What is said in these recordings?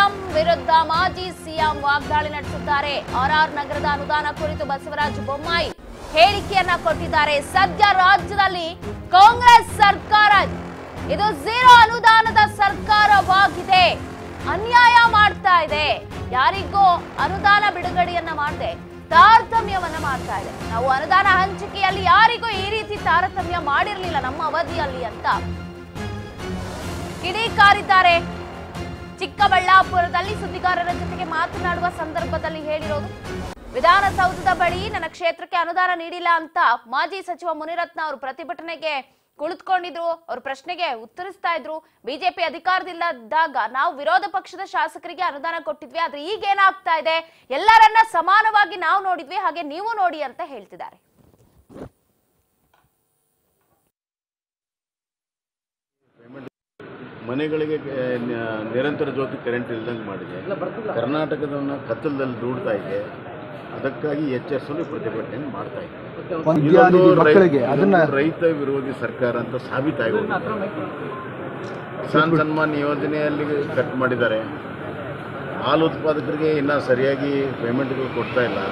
CM ವಿರುದ್ಧ ಮಾಜಿ CM ವಾಗ್ದಾಳಿ ನಡೆಸಿದ್ದಾರೆ ಆರ್ಆರ್ ನಗರದ ಅನುದಾನ ಕುರಿತು ಬಸವರಾಜ ಬೊಮ್ಮಾಯಿ ಹೇಳಿಕೆಯನ್ನ ಕೊಟ್ಟಿದ್ದಾರೆ ಸದ್ಯ ರಾಜ್ಯದಲ್ಲಿ ಕಾಂಗ್ರೆಸ್ ಸರ್ಕಾರ ಇದು ಝೀರೋ ಅನುದಾನದ ಸರ್ಕಾರವಾಗಿದೆ ಅನ್ಯಾಯ ಮಾಡ್ತಾ ಇದೆ ಯಾರಿಗೂ ಅನುದಾನ ಬಿಡುಗಡೆಯನ್ನ ಮಾಡದೆ ತಾರತಮ್ಯವನ್ನ ಮಾಡ್ತಾ ಇದೆ ನಾವು ಅನುದಾನ ಹಂಚಿಕೆಯಲ್ಲಿ ಯಾರಿಗೂ ಈ ರೀತಿ ತಾರತಮ್ಯ ಮಾಡಿರ್ಲಿಲ್ಲ ನಮ್ಮ ಅವಧಿಯಲ್ಲಿ ಅಂತ ಕಿಡಿಕಾರಿದ್ದಾರೆ ಚಿಕ್ಕಬಳ್ಳಾಪುರದಲ್ಲಿ ಸುದ್ದಿಗಾರರ ಜೊತೆಗೆ ಮಾತನಾಡುವ ಸಂದರ್ಭದಲ್ಲಿ ಹೇಳಿರೋದು ವಿಧಾನಸೌಧದ ಬಳಿ ನನ್ನ ಕ್ಷೇತ್ರಕ್ಕೆ ಅನುದಾನ ನೀಡಿಲ್ಲ ಅಂತ ಮಾಜಿ ಸಚಿವ ಮುನಿರತ್ನ ಅವರು ಪ್ರತಿಭಟನೆಗೆ ಕುಳಿತುಕೊಂಡಿದ್ರು ಅವ್ರ ಪ್ರಶ್ನೆಗೆ ಉತ್ತರಿಸ್ತಾ ಇದ್ರು ಬಿಜೆಪಿ ಅಧಿಕಾರದಿಲ್ಲದಾಗ ನಾವು ವಿರೋಧ ಪಕ್ಷದ ಶಾಸಕರಿಗೆ ಅನುದಾನ ಕೊಟ್ಟಿದ್ವಿ ಆದ್ರೆ ಈಗ ಏನಾಗ್ತಾ ಇದೆ ಎಲ್ಲರನ್ನ ಸಮಾನವಾಗಿ ನಾವು ನೋಡಿದ್ವಿ ಹಾಗೆ ನೀವು ನೋಡಿ ಅಂತ ಹೇಳ್ತಿದ್ದಾರೆ ಮನೆಗಳಿಗೆ ಆ, ನ- ನಿರಂತರ ಜ್ಯೋತಿ ಕರೆಂಟ್ ಇಲ್ದಂಗೆ ಮಾಡಿದೆ ಕರ್ನಾಟಕದವನ್ನ ಕತ್ತಲದಲ್ಲಿ ದೂಡ್ತಾ ಇದೆ ಅದಕ್ಕಾಗಿ ಎಚ್ಚರಿಸಲು ಪ್ರತಿಭಟನೆ ಮಾಡ್ತಾ ಇದೆ ಒಂದು ಇದೊಂದು ವಿದ್ಯಾರ್ಥಿ ರೈ- ಮಕ್ಕಳಿಗೆ ಅದನ್ನ ಇದೊಂದು ರೈತ ವಿರೋಧಿ ಸರ್ಕಾರ ಅಂತ ಸಾಬೀತಾಗಿ ಹೋಗಿದೆ. ಕಿಸಾನ್ ಸನ್ಮಾನ್ ಯೋಜನೆಯಲ್ಲಿ ಕಟ್ ಮಾಡಿದ್ದಾರೆ ಹಾಲು ಉತ್ಪಾದಕರಿಗೆ ಇನ್ನೂ ಸರಿಯಾಗಿ ಪೇಮೆಂಟ್ಗಳು ಕೊಡ್ತಾ ಇಲ್ಲ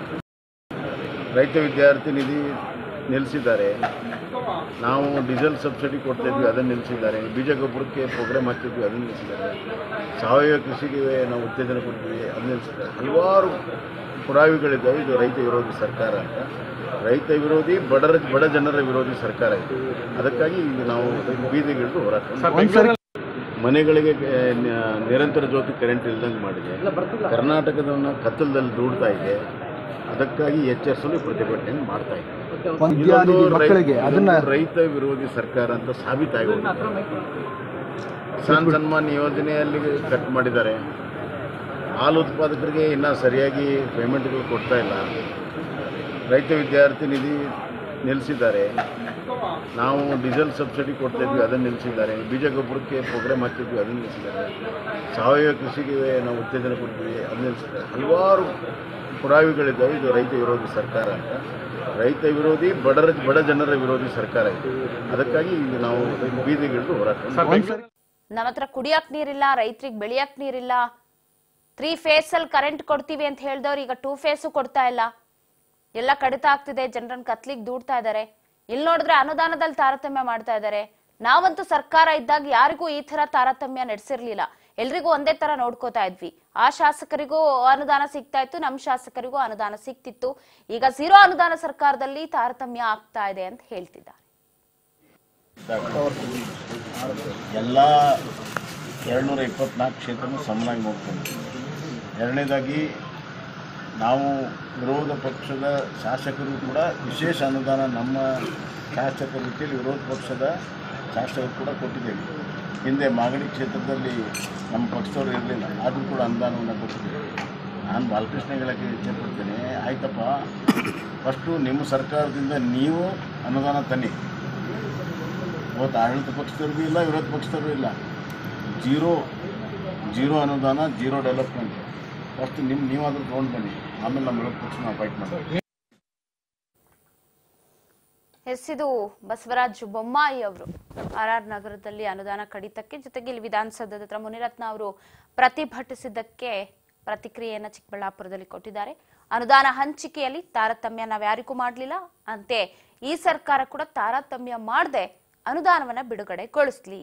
ರೈತ ವಿದ್ಯಾರ್ಥಿ ನಿಧಿ ನಿಲ್ಲಿಸಿದ್ದಾರೆ ನಾವು ಡೀಸೆಲ್ ಸಬ್ಸಿಡಿ ಕೊಡ್ತಾ ಇದ್ವಿ ಅದನ್ನು ನಿಲ್ಲಿಸಿದ್ದಾರೆ ಬೀಜ ಗೊಬ್ಬರಕ್ಕೆ ಪ್ರೋಗ್ರಾಮ್ ಹಾಕ್ತಿದ್ವಿ ಅದನ್ನು ನಿಲ್ಲಿಸಿದ್ದಾರೆ ಸಾವಯವ ಕೃಷಿಗೆ ನಾವು ಉತ್ತೇಜನ ಕೊಡ್ತೀವಿ ಅದನ್ನ ನಿಲ್ಲಿಸಿದ್ದಾರೆ ಹಲವಾರು ಪುರಾವೆಗಳಿದ್ದಾವೆ ಇದು ರೈತ ವಿರೋಧಿ ಸರ್ಕಾರ ಅಂತ ರೈತ ವಿರೋಧಿ ಬಡರ ಬಡ ಜನರ ವಿರೋಧಿ ಸರ್ಕಾರ ಇದು ಅದಕ್ಕಾಗಿ ಈಗ ನಾವು ಬೀದಿಗಿಳಿದು ಹೋರಾಟ ಒಂದ್ಸರಿ ಮನೆಗಳಿಗೆ ಆ, ನ- ನಿರಂತರ ಜ್ಯೋತಿ ಕರೆಂಟ್ ಇಲ್ದಂಗೆ ಮಾಡಿದೆ ಕರ್ನಾಟಕದವನ್ನ ಕತ್ತಲದಲ್ಲಿ ದೂಡ್ತಾ ಇದೆ ಅದಕ್ಕಾಗಿ ಎಚ್ಚರಿಸಲು ಪ್ರತಿಭಟನೆ ಮಾಡ್ತಾ ಇದೆ ಒಂದು ಇದೊಂದು ವಿದ್ಯಾರ್ಥಿ ರೈ- ಮಕ್ಕಳಿಗೆ ಅದನ್ನ ಇದೊಂದು ರೈತ ವಿರೋಧಿ ಸರ್ಕಾರ ಅಂತ ಸಾಬೀತಾಗಿ ಹೋಗಿದೆ. ಕಿಸಾನ್ ಸನ್ಮಾನ್ ಯೋಜನೆಯಲ್ಲಿ ಕಟ್ ಮಾಡಿದ್ದಾರೆ ಹಾಲು ಉತ್ಪಾದಕರಿಗೆ ಇನ್ನೂ ಸರಿಯಾಗಿ ಪೇಮೆಂಟ್ಗಳು ಕೊಡ್ತಾ ಇಲ್ಲ ರೈತ ವಿದ್ಯಾರ್ಥಿ ನಿಧಿ ನಿಲ್ಲಿಸಿದ್ದಾರೆ ನಾವು ಡೀಸೆಲ್ ಸಬ್ಸಿಡಿ ಕೊಡ್ತಾ ಇದ್ವಿ ಅದನ್ನು ನಿಲ್ಲಿಸಿದ್ದಾರೆ ಬೀಜ ಗೊಬ್ಬರಕ್ಕೆ ಪ್ರೋಗ್ರಾಮ್ ಹಾಕ್ತಿದ್ವಿ ಅದನ್ನು ನಿಲ್ಲಿಸಿದ್ದಾರೆ ಸಾವಯವ ಕೃಷಿಗೆ ನಾವು ಉತ್ತೇಜನ ಕೊಡ್ತೀವಿ ಅದನ್ನ ನಿಲ್ಲಿಸಿದ್ದಾರೆ ಹಲವಾರು ಪುರಾವೆಗಳಿದ್ದಾವೆ ಇದು ರೈತ ವಿರೋಧಿ ಸರ್ಕಾರ ಅಂತ ರೈತ ವಿರೋಧಿ ಬಡರ ಬಡ ಜನರ ವಿರೋಧಿ ಸರ್ಕಾರ ಇದು ಅದಕ್ಕಾಗಿ ಈಗ ನಾವು ಬೀದಿಗಿಳಿದು ಹೋರಾಟ ಒಂದ್ಸರಿ ನಮ್ಮ ಹತ್ರ ಕುಡಿಯಕ್ ನೀರಿಲ್ಲ ರೈತರಿಗೆ ಬೆಳೆಯಕ್ ನೀರಿಲ್ಲ ತ್ರೀ ಫೇಸ್ ಅಲ್ಲಿ ಕರೆಂಟ್ ಕೊಡ್ತೀವಿ ಅಂತ ಹೇಳ್ದವ್ರು ಈಗ ಟೂ ಫೇಸು ಕೊಡ್ತಾ ಇಲ್ಲ ಎಲ್ಲ ಕಡಿತ ಆಗ್ತಿದೆ ಜನರನ್ನ ಕತ್ಲಿಗೆ ದೂಡ್ತಾ ಇದ್ದಾರೆ ಇಲ್ಲಿ ನೋಡಿದ್ರೆ ಅನುದಾನದಲ್ಲಿ ತಾರತಮ್ಯ ಮಾಡ್ತಾ ಇದ್ದಾರೆ ನಾವಂತೂ ಸರ್ಕಾರ ಇದ್ದಾಗ ಯಾರಿಗೂ ಈ ತರ ತಾರತಮ್ಯ ನಡೆಸಿರ್ಲಿಲ್ಲ ಎಲ್ರಿಗೂ ಒಂದೇ ತರ ನೋಡ್ಕೋತಾ ಇದ್ವಿ ಆ ಶಾಸಕರಿಗೂ ಅನುದಾನ ಸಿಗ್ತಾ ಇತ್ತು ನಮ್ಮ ಶಾಸಕರಿಗೂ ಅನುದಾನ ಸಿಗ್ತಿತ್ತು ಈಗ ಝೀರೋ ಅನುದಾನ ಸರ್ಕಾರದಲ್ಲಿ ತಾರತಮ್ಯ ಆಗ್ತಾ ಇದೆ ಅಂತ ಹೇಳ್ತಿದ್ದಾರೆ ಎಲ್ಲ ಎರಡುನೂರ ಇಪ್ಪತ್ನಾಲ್ಕು ಕ್ಷೇತ್ರನೂ ಸಮನಾಗಿ ನೋಡ್ಕೊಂಡು ಎರಡನೇದಾಗಿ ನಾವು ವಿರೋಧ ಪಕ್ಷದ ಶಾಸಕರು ಕೂಡ ವಿಶೇಷ ಅನುದಾನ ನಮ್ಮ ಶಾಸಕ ರೀತಿಯಲ್ಲಿ ವಿರೋಧ ಪಕ್ಷದ ಶಾಸಕರು ಕೂಡ ಕೊಟ್ಟಿದ್ದೇವೆ ಹಿಂದೆ ಮಾಗಡಿ ಕ್ಷೇತ್ರದಲ್ಲಿ ನಮ್ಮ ಪಕ್ಷದವರು ಇರಲಿಲ್ಲ ಆದರೂ ಕೂಡ ಅನುದಾನವನ್ನು ಕೊಟ್ಟಿದ್ದೇವೆ ನಾನು ಬಾಲಕೃಷ್ಣ ಹೇಳಕ್ಕೆ ಇಚ್ಛೆಪಡ್ತೇನೆ ಆಯ್ತಪ್ಪ ಫಸ್ಟು ನಿಮ್ಮ ಸರ್ಕಾರದಿಂದ ನೀವು ಅನುದಾನ ತನ್ನಿ ಇವತ್ತು ಆಡಳಿತ ಪಕ್ಷದವ್ರಿಗೂ ಇಲ್ಲ ವಿರೋಧ ಪಕ್ಷದವ್ರಿಗೂ ಇಲ್ಲ ಜೀರೋ ಜೀರೋ ಅನುದಾನ ಜೀರೋ ಡೆವಲಪ್ಮೆಂಟ್ ಫಸ್ಟ್ ನಿಮ್ಮ ನೀವಾದ್ರೂ ತೊಗೊಂಡು ಬನ್ನಿ ಆಮೇಲೆ ನಮ್ಮ ವಿರೋಧ ಪಕ್ಷ ನಾವು ಫೈಟ್ ಮಾಡೋದು ಎಸ್ ಇದು ಬಸವರಾಜ್ ಬೊಮ್ಮಾಯಿ ಅವರು ಆರ್ ಆರ್ ನಗರದಲ್ಲಿ ಅನುದಾನ ಕಡಿತಕ್ಕೆ ಜೊತೆಗೆ ಇಲ್ಲಿ ವಿಧಾನಸೌಧದ ಹತ್ರ ಮುನಿರತ್ನ ಅವರು ಪ್ರತಿಭಟಿಸಿದ್ದಕ್ಕೆ ಪ್ರತಿಕ್ರಿಯೆಯನ್ನ ಚಿಕ್ಕಬಳ್ಳಾಪುರದಲ್ಲಿ ಕೊಟ್ಟಿದ್ದಾರೆ ಅನುದಾನ ಹಂಚಿಕೆಯಲ್ಲಿ ತಾರತಮ್ಯ ನಾವ್ ಯಾರಿಗೂ ಮಾಡ್ಲಿಲ್ಲ ಅಂತೆ ಈ ಸರ್ಕಾರ ಕೂಡ ತಾರತಮ್ಯ ಮಾಡದೆ ಅನುದಾನವನ್ನ ಬಿಡುಗಡೆಗೊಳಿಸ್ಲಿ